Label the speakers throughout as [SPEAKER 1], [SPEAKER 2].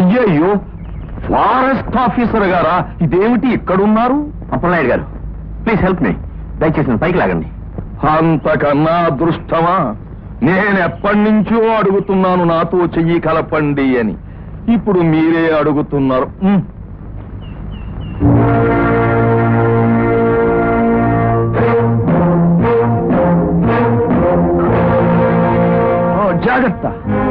[SPEAKER 1] అయ్యయ్యో forest officer గారా ఇదేమిటి ఇక్కడున్నారు
[SPEAKER 2] అప్పలనాయుడు గారు ప్లీజ్ హెల్ప్ మీ దయచేసి నన్ను పైకి లాగండి
[SPEAKER 1] అంతకన్నా అదృష్టమా నేనెప్పటి నుంచో అడుగుతున్నాను నాతో చెయ్యి కలపండి అని ఇప్పుడు మీరే అడుగుతున్నారు ఉమ్. ఓ, జాగ్రత్త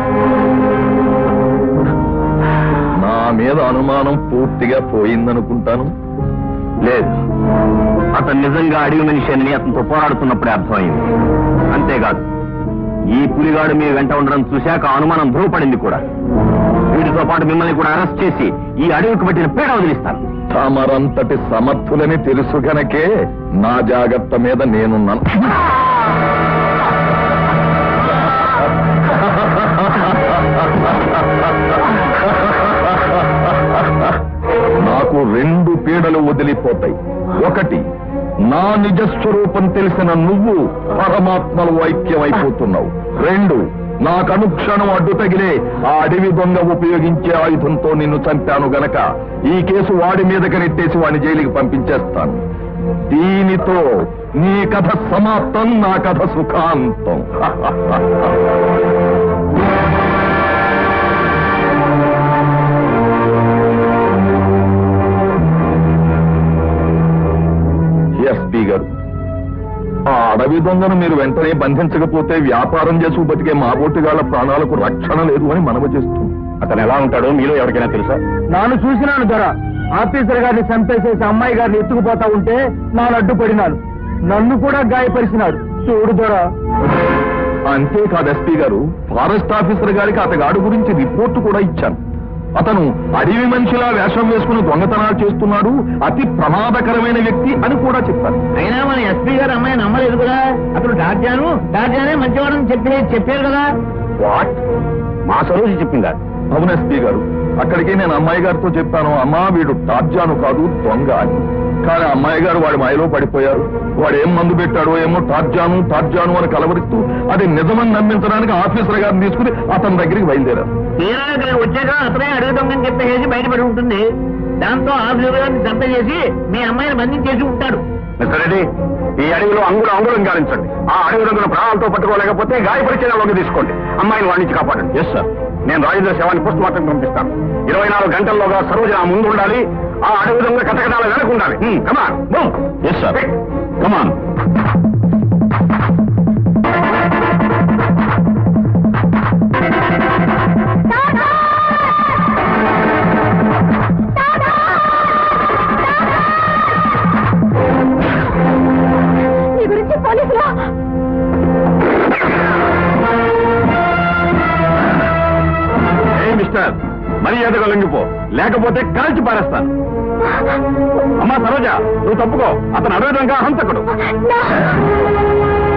[SPEAKER 1] నా మీద అనుమానం పూర్తిగా పోయిందనుకుంటాను
[SPEAKER 2] లేదు అతను నిజంగా అడవి మనిషి అని అతనితో పోరాడుతున్నప్పుడే అర్థమైంది అంతేకాదు ఈ పులిగాడు మీ వెంట ఉండడం చూశాక అనుమానం ధృవపడింది కూడా వీటితో పాటు మిమ్మల్ని కూడా అరెస్ట్ చేసి ఈ అడవికి పట్టిన పీడ వదిలిస్తాను
[SPEAKER 1] తమరంతటి సమర్థులని తెలుసు గనకే నా జాగ్రత్త మీద నేనున్నాను నాకు రెండు పీడలు వదిలిపోతాయి ఒకటి నా నిజస్వరూపం తెలిసిన నువ్వు పరమాత్మలు ఐక్యమైపోతున్నావు రెండు నాకు అనుక్షణం అడ్డు తగిలే ఆ అడవి దొంగ ఉపయోగించే ఆయుధంతో నిన్ను చంపాను గనక ఈ కేసు వాడి మీదకి నెట్టేసి వాడిని జైలుకి పంపించేస్తాను దీనితో నీ కథ సమాప్తం నా కథ సుఖాంతం ఎస్పీ గారు ఆ అడవి దొంగను మీరు వెంటనే బంధించకపోతే వ్యాపారం చేసి బతికే మా బోటిగాళ్ల ప్రాణాలకు రక్షణ లేదు అని మనవ చేస్తుంది
[SPEAKER 2] అతను ఎలా ఉంటాడో మీలో ఎవరికైనా తెలుసా
[SPEAKER 3] నాను చూసినాను దొర ఆఫీసర్ గారిని చంపేసేసి అమ్మాయి గారిని ఎత్తుకుపోతా ఉంటే నాను అడ్డుపడినాను నన్ను కూడా గాయపరిచినాడు చూడు దొర
[SPEAKER 1] అంతేకాదు ఎస్పీ గారు ఫారెస్ట్ ఆఫీసర్ గారికి అతగాడు గురించి రిపోర్టు కూడా ఇచ్చాను అతను అడవి మనిషిలా వేషం వేసుకుని దొంగతనాలు చేస్తున్నాడు అతి ప్రమాదకరమైన వ్యక్తి అని కూడా చెప్పారు
[SPEAKER 3] అయినా మన ఎస్పీ గారు అమ్మాయి నమ్మలేదు కదా అతను డార్జాను డార్జానే మంచివాడని చెప్పి చెప్పారు కదా
[SPEAKER 2] వాట్ మా సరోజి చెప్పిందా
[SPEAKER 1] అవును ఎస్పీ గారు అక్కడికి నేను అమ్మాయి గారితో చెప్పాను అమ్మా వీడు టార్జాను కాదు దొంగ అని కానీ అమ్మాయి గారు వాడి మాయలో పడిపోయారు వాడు ఏం మందు పెట్టాడో ఏమో టార్జాను టార్జాను అని కలవరిస్తూ అది నిజమని నమ్మించడానికి ఆఫీసర్ గారిని తీసుకుని అతని దగ్గరికి బయలుదేరారు
[SPEAKER 3] తీరా ఇక్కడ వచ్చాక అతనే అడుగు దొంగని చెప్పేసి బయటపడి ఉంటుంది దాంతో ఆఫీసర్ గారిని చంపేసి మీ అమ్మాయిని బంధించేసి ఉంటాడు
[SPEAKER 2] మిస్టర్ రెడ్డి ఈ అడవిలో అంగులు అంగుళం గాలించండి ఆ అడవి రంగుల ప్రాణాలతో పట్టుకోలేకపోతే గాయపరిచిన లోకి తీసుకోండి అమ్మాయిని వాడి నుంచి కాపాడండి ఎస్ సార్ నేను రాజేంద్ర శవాన్ని పోస్ట్ మార్టం పంపిస్తాను ఇరవై నాలుగు గంటల్లోగా సరోజ నా ముందు ఉండాలి ఆ అడవి దొంగ కటకటాల వెనక ఉండాలి కమాన్ ఎస్ సార్ కమాన్
[SPEAKER 4] నీ గురించి పోలీసులు
[SPEAKER 2] ఏ మిస్టర్ మర్యాదగా లొంగిపో లేకపోతే కాల్చి పారేస్తాను అమ్మా సరోజ నువ్వు తప్పుకో అతను అడవి దొంగ హంతకుడు
[SPEAKER 4] నా-